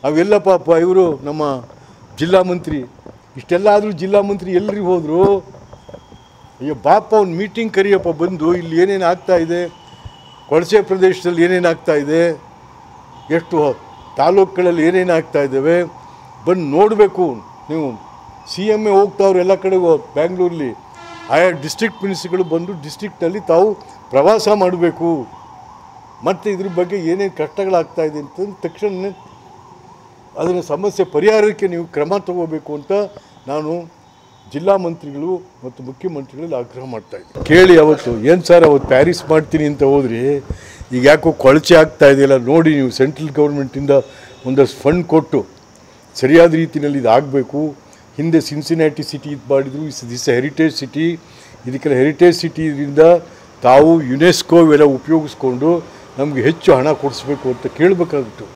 ಅವೆಲ್ಲ ಪಾಪ ಇವರು ನಮ್ಮ ಜಿಲ್ಲಾ ಮಂತ್ರಿ ಇಷ್ಟೆಲ್ಲ ಆದರೂ ಜಿಲ್ಲಾ ಮಂತ್ರಿ ಎಲ್ರಿಗೆ ಹೋದರು ಅಯ್ಯೋ ಬಾಪ ಅವ್ನು ಮೀಟಿಂಗ್ ಕರಿಯಪ್ಪ ಬಂದು ಇಲ್ಲಿ ಏನೇನು ಆಗ್ತಾ ಇದೆ ಕೊಳಚೆ ಪ್ರದೇಶದಲ್ಲಿ ಏನೇನು ಆಗ್ತಾ ಇದೆ ಎಷ್ಟು ತಾಲೂಕುಗಳಲ್ಲಿ ಏನೇನು ಆಗ್ತಾ ಇದ್ದಾವೆ ಬಂದು ನೋಡಬೇಕು ನೀವು ಸಿ ಎಮ್ ಎ ಹೋಗ್ತಾವ್ರು ಎಲ್ಲ ಕಡೆಗೂ ಬ್ಯಾಂಗ್ಳೂರಲ್ಲಿ ಆಯಾ ಡಿಸ್ಟ್ರಿಕ್ಟ್ ಮಿನಿಸ್ಟ್ರಿಗಳು ಬಂದು ಡಿಸ್ಟ್ರಿಕ್ಟಲ್ಲಿ ತಾವು ಪ್ರವಾಸ ಮಾಡಬೇಕು ಮತ್ತು ಇದ್ರ ಬಗ್ಗೆ ಏನೇನು ಕಷ್ಟಗಳಾಗ್ತಾ ಇದೆ ಅಂತ ತಕ್ಷಣ ಅದನ್ನು ಸಮಸ್ಯೆ ಪರಿಹಾರಕ್ಕೆ ನೀವು ಕ್ರಮ ತಗೋಬೇಕು ಅಂತ ನಾನು ಜಿಲ್ಲಾ ಮಂತ್ರಿಗಳು ಮತ್ತು ಮುಖ್ಯಮಂತ್ರಿಗಳಲ್ಲಿ ಆಗ್ರಹ ಮಾಡ್ತಾ ಇದ್ದೀನಿ ಕೇಳಿ ಅವತ್ತು ಏನು ಸರ್ ಅವತ್ತು ಪ್ಯಾರಿಸ್ ಮಾಡ್ತೀನಿ ಅಂತ ಹೋದ್ರಿ ಈಗ ಯಾಕೋ ಕೊಳಚೆ ಆಗ್ತಾ ಇದೆಯಲ್ಲ ನೋಡಿ ನೀವು ಸೆಂಟ್ರಲ್ ಗೌರ್ಮೆಂಟಿಂದ ಒಂದಷ್ಟು ಫಂಡ್ ಕೊಟ್ಟು ಸರಿಯಾದ ರೀತಿಯಲ್ಲಿ ಇದು ಆಗಬೇಕು ಹಿಂದೆ ಸಿನ್ಸಿನ್ಯಾಟಿ ಸಿಟಿ ಇದು ಮಾಡಿದ್ರು ಇಸ್ ದಿಸ್ ಹೆರಿಟೇಜ್ ಸಿಟಿ ಇದಕ್ಕೆಲ್ಲ ಹೆರಿಟೇಜ್ ಸಿಟಿಯಿಂದ ತಾವು ಯುನೆಸ್ಕೋ ಇವೆಲ್ಲ ಉಪಯೋಗಿಸ್ಕೊಂಡು ನಮಗೆ ಹೆಚ್ಚು ಹಣ ಕೊಡಿಸ್ಬೇಕು ಅಂತ ಕೇಳಬೇಕಾಗಿತ್ತು